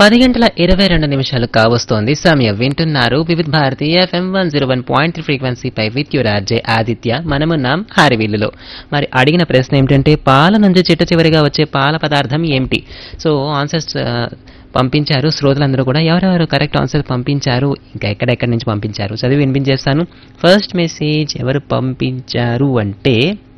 పది గంటల ఇరవై రెండు నిమిషాలు కావస్తోంది సమయం వింటున్నారు Vividh Bharati FM one zero one point ఫ్రీక్వెన్సీపై విత్ యు రాజే ఆదిత్య మనమున్నాం హారివిల్లులో మరి అడిగిన ప్రశ్న ఏమిటంటే పాల నుంచి చిట్ట చివరిగా వచ్చే పాల పదార్థం ఏమిటి సో ఆన్సర్స్ పంపించారు శ్రోతలందరూ కూడా ఎవరెవరు కరెక్ట్ ఆన్సర్ పంపించారు ఇంకా ఎక్కడెక్కడి నుంచి పంపించారు చదివి వినిపించేస్తాను ఫస్ట్ మెసేజ్ ఎవరు పంపించారు అంటే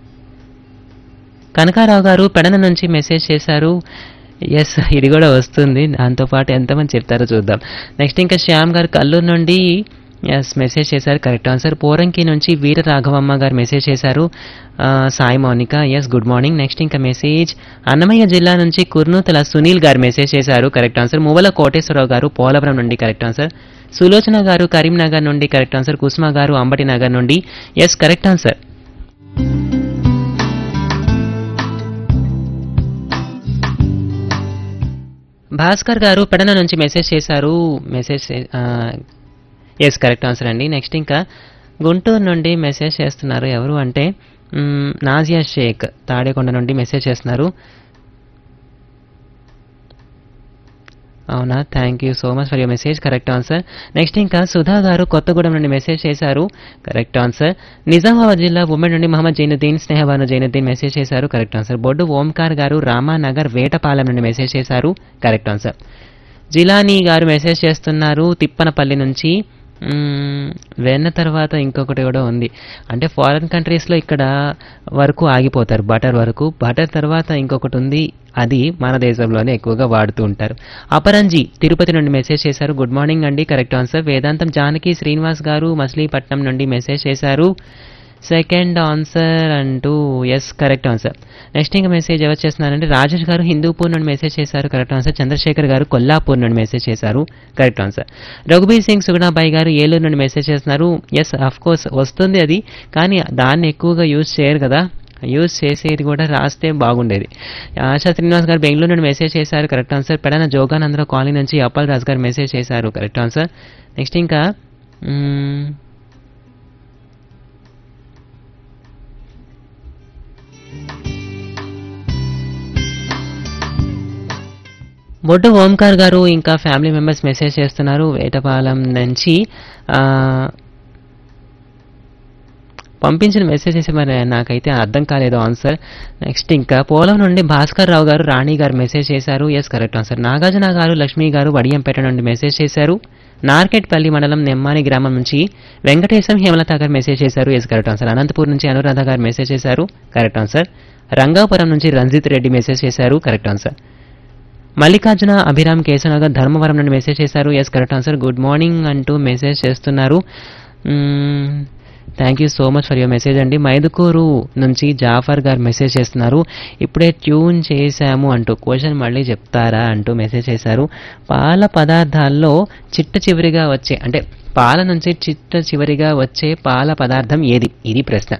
కనకారావు గారు పెడన నుంచి మెసేజ్ చేశారు ఎస్ ఇది కూడా వస్తుంది దాంతోపాటు ఎంతమంది చెప్తారో చూద్దాం నెక్స్ట్ ఇంకా శ్యామ్ గారు కల్లూరు నుండి ఎస్ మెసేజ్ చేశారు కరెక్ట్ ఆన్సర్ పోరంకి నుంచి వీర రాఘవమ్మ గారు మెసేజ్ చేశారు ఆ, Sai Mounika yes good morning next ఇంకా మెసేజ్ అన్నమయ్య జిల్లా నుంచి కుర్నూతల సునీల్ గారు మెసేజ్ చేశారు కరెక్ట్ ఆన్సర్ మువ్వల కోటేశ్వరరావు గారు పోలవరం నుండి కరెక్ట్ ఆన్సర్ సులోచన గారు కరీంనగర్ నుండి కరెక్ట్ ఆన్సర్ కుసుమ గారు అంబటి నగర్ నుండి ఎస్ కరెక్ట్ ఆన్సర్ భాస్కర్ గారు పెడన నుంచి మెసేజ్ చేశారు మెసేజ్ ఎస్ కరెక్ట్ ఆన్సర్ అండి నెక్స్ట్ ఇంకా గుంటూరు నుండి మెసేజ్ చేస్తున్నారు ఎవరు అంటే మ్, నాజియా షేక్ తాడేకొండ నుండి మెసేజ్ చేస్తున్నారు అవునా thank you so much for your message correct answer next ఇంకా సుధా గారు కొత్తగూడెం నుండి మెసేజ్ చేశారు కరెక్ట్ ఆన్సర్ నిజామాబాద్ జిల్లా ఉమెన్ నుండి మహమ్మద్ జైనుద్దీన్ స్నేహబాను జైనుద్దీన్ మెసేజ్ చేశారు కరెక్ట్ ఆన్సర్ బొడ్డు ఓంకార్ గారు రామానగర్ వేటపాలెం నుండి మెసేజ్ చేశారు కరెక్ట్ ఆన్సర్ జిలానీ గారు మెసేజ్ చేస్తున్నారు తిప్పనపల్లి నుంచి మ్మ్, వెన్న తర్వాత ఇంకొకటి కూడా ఉంది అంటే ఫారిన్ కంట్రీస్లో ఇక్కడ వరకు ఆగిపోతారు బటర్ వరకు బటర్ తర్వాత ఇంకొకటి ఉంది అది మన దేశంలోనే ఎక్కువగా వాడుతూ ఉంటారు అపరంజి తిరుపతి నుండి మెసేజ్ చేశారు గుడ్ మార్నింగ్ అండి కరెక్ట్ ఆన్సర్ వేదాంతం జానకి శ్రీనివాస్ గారు మచిలీపట్నం నుండి మెసేజ్ చేశారు సెకండ్ ఆన్సర్ అంటూ ఎస్ కరెక్ట్ ఆన్సర్ నెక్స్ట్ ఇంకా మెసేజ్ ఎవరు చేస్తున్నారంటే రాజేష్ గారు హిందూపూర్ నుండి మెసేజ్ చేశారు కరెక్ట్ ఆన్సర్ చంద్రశేఖర్ గారు కొల్లాపూర్ నుండి మెసేజ్ చేశారు కరెక్ట్ ఆన్సర్ రఘుబీర్ సింగ్ సుగుణాబాయి గారు ఏలూరు నుండి మెసేజ్ చేస్తున్నారు ఎస్ అఫ్ కోర్స్ వస్తుంది అది కానీ దాన్ని ఎక్కువగా యూజ్ చేయరు కదా యూజ్ చేసేది కూడా రాస్తే బాగుండేది ఆశా శ్రీనివాస్ గారు బెంగళూరు నుండి మెసేజ్ చేశారు correct answer Pedana Joganandarao colony నుంచి అప్పల్ రాజ్ గారు మెసేజ్ చేశారు కరెక్ట్ ఆన్సర్ నెక్స్ట్ ఇంకా మ్మ్, బొడ్డు ఓంకార్ గారు ఇంకా ఫ్యామిలీ మెంబర్స్ మెసేజ్ చేస్తున్నారు వేటపాలెం నుంచి ఆ, పంపించిన మెసేజెస్ మరి నాకైతే అర్థం కాలేదు ఆన్సర్ నెక్స్ట్ ఇంకా పోలం నుండి భాస్కర్ రావు గారు రాణి గారు మెసేజ్ చేశారు ఎస్ కరెక్ట్ ఆన్సర్ నాగార్జున గారు లక్ష్మి గారు వడియంపేట నుండి మెసేజ్ చేశారు నార్కెట్పల్లి మండలం నెమ్మాని గ్రామం నుంచి వెంకటేశం హేమలత గారు మెసేజ్ చేశారు ఎస్ కరెక్ట్ ఆన్సర్ అనంతపూర్ నుంచి అనురాధ గారు మెసేజ్ చేశారు కరెక్ట్ ఆన్సర్ రంగాపురం నుంచి రంజిత్ రెడ్డి మెసేజ్ చేశారు కరెక్ట్ ఆన్సర్ మల్లికార్జున అభిరామ్ కేశవనగర్ ధర్మవరం నుండి మెసేజ్ చేశారు yes correct answer good morning అంటూ మెసేజ్ చేస్తున్నారు thank you so much for your message అండి మైదుకూరు నుంచి జాఫర్ గారు మెసేజ్ చేస్తున్నారు ఇప్పుడే ట్యూన్ చేశాము అంటూ క్వశ్చన్ మళ్ళీ చెప్తారా అంటూ మెసేజ్ చేశారు పాల పదార్థాల్లో చిట్ట చివరిగా వచ్చే అంటే పాల నుంచి చిట్ట చివరిగా వచ్చే పాల పదార్థం ఏది ఇది ప్రశ్న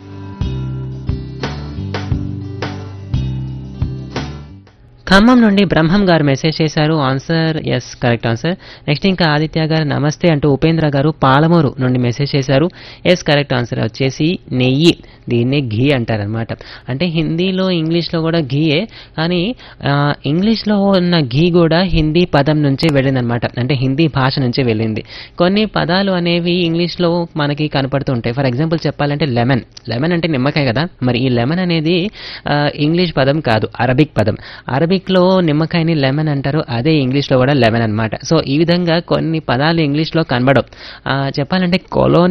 ఖమ్మం నుండి బ్రహ్మం గారు మెసేజ్ చేశారు answer yes correct answer next ఇంకా ఆదిత్య గారు నమస్తే అంటూ ఉపేంద్ర గారు పాలమూరు నుండి మెసేజ్ చేశారు ఎస్ కరెక్ట్ ఆన్సర్ వచ్చేసి నెయ్యి దీన్నే ఘీ అంటారనమాట అంటే హిందీలో ఇంగ్లీష్లో కూడా ఘీయే కానీ ఆ, ఇంగ్లీష్లో ఉన్న ఘీ కూడా హిందీ పదం నుంచే వెళ్ళిందనమాట అంటే హిందీ భాష నుంచే వెళ్ళింది కొన్ని పదాలు అనేవి ఇంగ్లీష్లో మనకి కనపడుతూ ఉంటాయి ఫర్ ఎగ్జాంపుల్ చెప్పాలంటే లెమన్ లెమన్ అంటే నిమ్మకాయ కదా మరి ఈ లెమన్ అనేది ఆ, ఇంగ్లీష్ పదం కాదు అరబిక్ పదం అరబిక్లో నిమ్మకాయని లెమన్ అంటారు అదే ఇంగ్లీష్లో కూడా లెమన్ అన్నమాట సో ఈ విధంగా కొన్ని పదాలు ఇంగ్లీష్లో కనబడవు ఆ, చెప్పాలంటే కొలోని